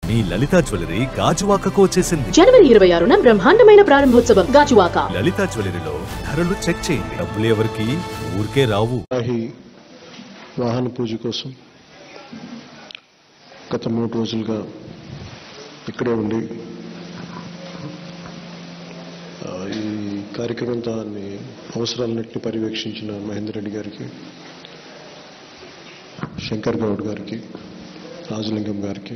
మీ లలిత jewellery గాజువాకకు వచ్చేసింది జనవరి ఇరవై ఆరున బ్రహ్మాండమైన ప్రారంభోత్సవం గాజువాక లలిత జ్యువెలరీలో ధరలు చెక్ చేయండి డబ్బులు ఎవరికి ఊరికే రావు వాహి వాహన పూజ కోసం గత మూడు రోజులుగా ఇక్కడే ఉండి ఆ, ఈ కార్యక్రమం దాన్ని అవసరాలన్నింటినీ పర్యవేక్షించిన మహేందర్ రెడ్డి గారికి శంకర్ గౌడ్ గారికి రాజలింగం గారికి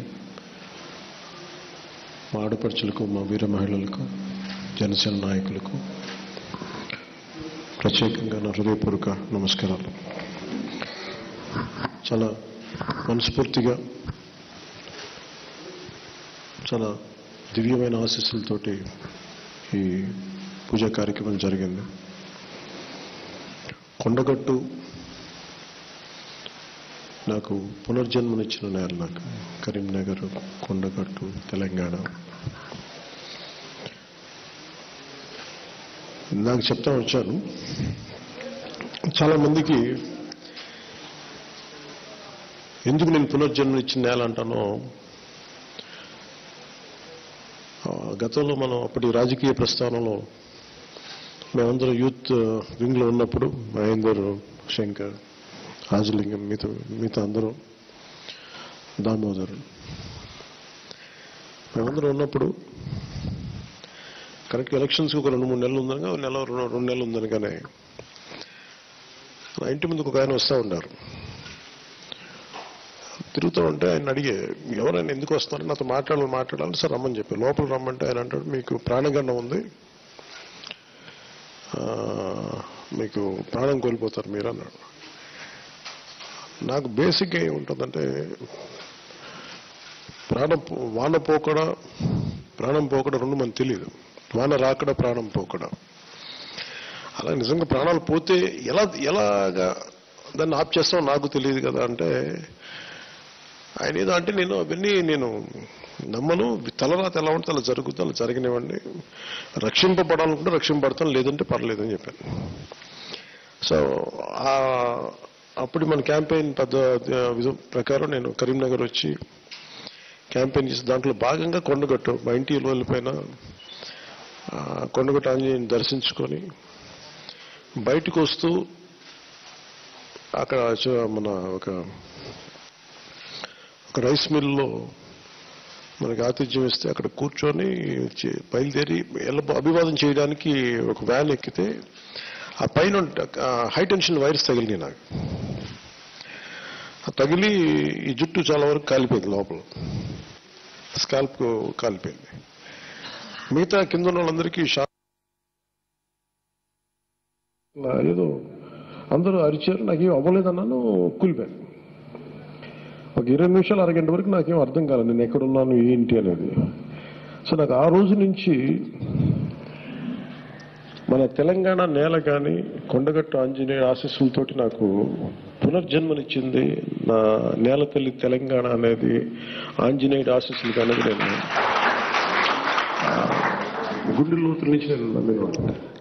మా ఆడపడుచులకు మా వీర మహిళలకు జనసేన నాయకులకు ప్రత్యేకంగా నా హృదయపూర్వక నమస్కారాలు చాలా మనస్ఫూర్తిగా చాలా దివ్యమైన ఆశీస్సులతోటి ఈ పూజా కార్యక్రమం జరిగింది కొండగట్టు నాకు పునర్జన్మనిచ్చిన నేల నాకు కరీంనగర్ కొండగట్టు తెలంగాణ నాకు చెప్తా వచ్చాను చాలా మందికి ఎందుకు నేను పునర్జన్మనిచ్చిన నేల అంటానో ఆ, గతంలో మనం అప్పటి రాజకీయ ప్రస్థానంలో మేమందరం యూత్ వింగ్లో ఉన్నప్పుడు మహేందర్ శంకర్ రాజలింగం మిగతా మిగతా అందరూ దామోదర్ మేమందరం ఉన్నప్పుడు కరెక్ట్ ఎలక్షన్స్కి ఒక రెండు మూడు నెలలు ఉందనగా ఒక నెల రెండు రెండు నెలలు ఉందనగానే నా ఇంటి ముందుకు ఒక ఆయన వస్తూ ఉన్నారు తిరుగుతూ ఉంటే ఆయన అడిగే ఎవరైనా ఎందుకు వస్తున్నారు నాతో మాట్లాడాలి మాట్లాడాలి సార్ రమ్మని చెప్పి లోపల రమ్మంటే ఆయన అంటాడు మీకు ప్రాణగండం ఉంది ఆ, మీకు ప్రాణం కోల్పోతారు మీరు అన్నాడు నాకు బేసిక్గా ఏముంటుందంటే ప్రాణం పో- వాన పోకడ ప్రాణం పోకడ రెండు మనకు తెలియదు వాన రాకడ ప్రాణం పోకడ అలా నిజంగా ప్రాణాలు పోతే ఎలా ఎలాగా దాన్ని ఆప్ చేస్తామో నాకు తెలియదు కదా అంటే ఆయన ఏదో అంటే నేను అవన్నీ నేను నమ్మను తలరాత ఎలా ఉంటే అలా జరుగుతుంది అలా జరగనివ్వండి రక్షింపబడాలనుకుంటే రక్షింపబడతాను లేదంటే పర్లేదు అని చెప్పాను సో ఆ అప్పుడు మన క్యాంపెయిన్ పెద్ద విధం ప్రకారం నేను కరీంనగర్ వచ్చి క్యాంపెయిన్ చేసి దాంట్లో భాగంగా కొండగట్టు మా ఇంటి వెళ్ళిపోయిన కొండగట్టు ఆంజనేయుని దర్శించుకొని బయటకు వస్తూ అక్కడ చ- మన ఒక ఒక రైస్ మిల్లో మనకి ఆతిథ్యం ఇస్తే అక్కడ కూర్చొని చే- బయలుదేరి ఎల్ల- అభివాదం చేయడానికి ఒక వ్యాన్ ఎక్కితే ఆ పైన హై టెన్షన్ వైర్స్ తగిలినాయి నాకు ఆ తగిలి ఈ జుట్టు చాలా వరకు కాలిపోయింది లోపల స్కాల్ప్ కాలిపోయింది మిగతా కింద ఉన్న వాళ్ళందరికీ షా ఏదో అందరూ అరిచారు నాకేం అవ్వలేదన్నాను కూలిపోయాను ఒక ఇరవై నిమిషాలు అరగంట వరకు నాకేం అర్థం కాలేదు నేను ఎక్కడున్నాను ఏంటి అనేది సో నాకు ఆ రోజు నుంచి మన తెలంగాణ నేల కానీ కొండగట్టు ఆంజనేయ ఆశీస్సులతోటి నాకు పునర్జన్మనిచ్చింది నా నేల తల్లి తెలంగాణ అనేది ఆంజనేయుడి ఆశీస్సులు అనేది నేను ఆ, గుండె లోతుల నుంచి నేను నమ్మిన